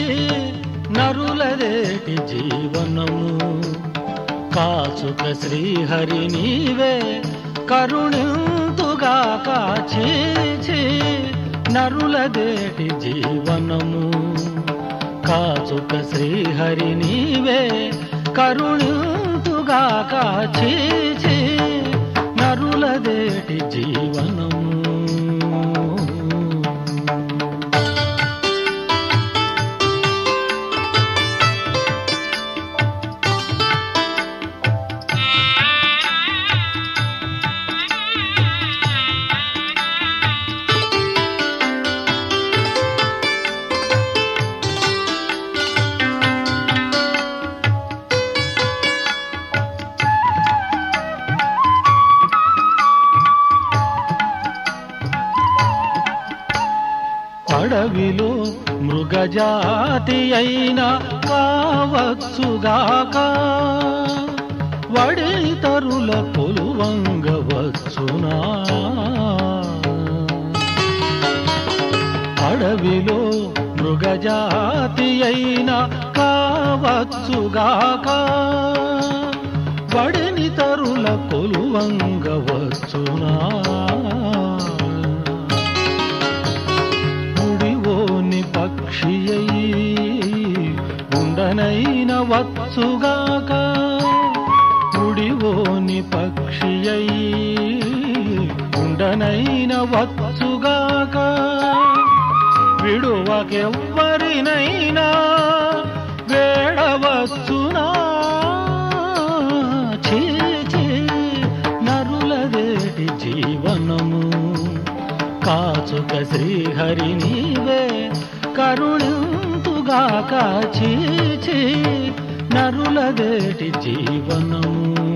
నరులదేటి జీవనము కాచుక శ్రీహరి నీవే కరుణింతుగా కాచి నరులదేటి జీవనము కాచుక శ్రీహరి నీవే కరుణింతుగా కాచి నరులదేటి జీవనము అడవిలో మృగజాతి అయిన కావచ్చుగాక వడితరుల కొలువంగవచ్చునా అడవిలో మృగజాతి అయిన కావచ్చుగాక వడిని తరుల కొలువంగవచ్చునా గుడివోని పక్షి అయి ఉండనైన వచ్చుగాక గుడివోని పక్షి అయి ఉండనైన వచ్చుగాక విడువకెవ్వరినైనా వేడవచ్చునా ఛీ ఛీ నరులదేటి జీవనము కాచుక శ్రీహరి నీవే కరుణింతుగా కాచి నరులదేటి జీవనము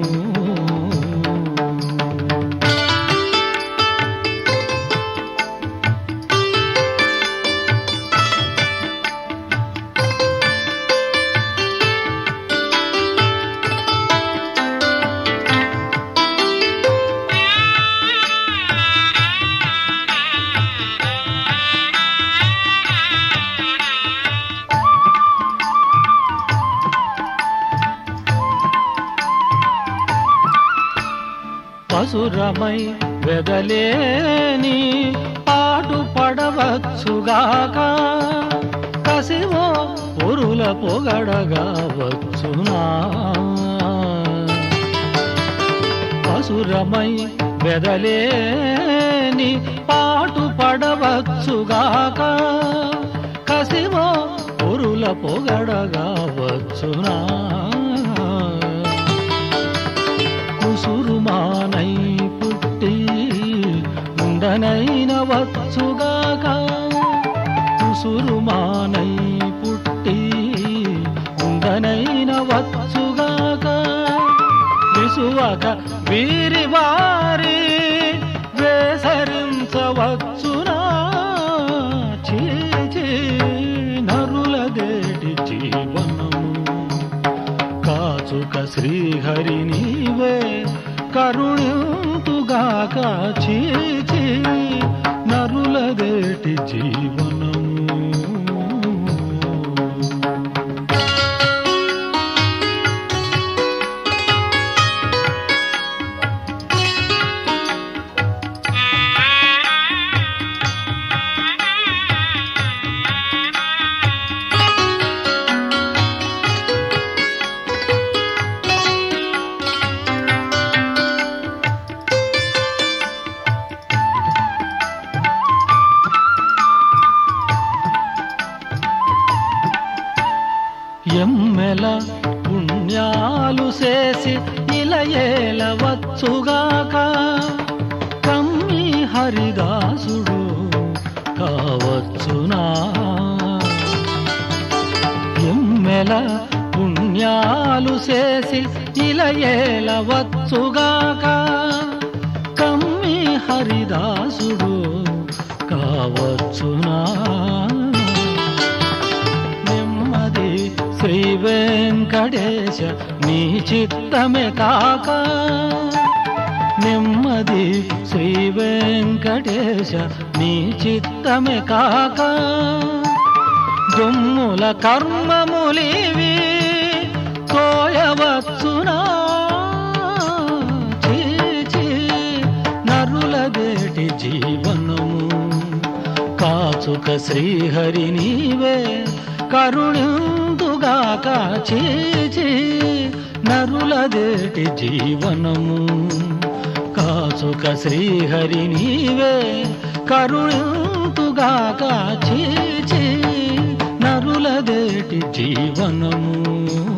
పసురమై వెదలేని పాటు పడవచ్చుగాక కసివో పొరుల పొగడగా వచ్చునా పసురమై వెదలేని పాటు పడవచ్చుగాక కసివో పొరుల పొగడగా వచ్చునా కుసురుమానై పుట్టి ఉండనైన వచ్చుగాక కుసురుమానై పుట్టి ఉండనైన వచ్చుగాక విసువక వీరి వారి వేసరించవచ్చునా చీ చీ నరులదేటి జీవనము కాచుక శ్రీహరి నీవే కరుణింతుగాక చీచి నరులదేటి జీవనము ఎమ్మెల పుణ్యాలు చేసి ఇలయేల వచ్చుగాక కమ్మి హరిదాసుడు కావచ్చునా ఎమ్మెల పుణ్యాలు చేసి ఇలయేల వచ్చుగాక కమ్మి హరిదాసుడు కావచ్చునా నెమ్మది శ్రీ వెంకటేశ నీ చిత్తమే కాక నెమ్మది శ్రీ వెంకటేశ నీ చిత్తమే కాక గొమ్ముల కర్మములివి తోయవచ్చునా చీ, చీ, నరులదేటి జీవనము కాచుక శ్రీహరి నీవే కరుణిందుగాక చీచి నరులదేటి జీవనము కాచుక శ్రీహరి నీవే కరుణిందుగాక చీచి నరులదేటి జీవనము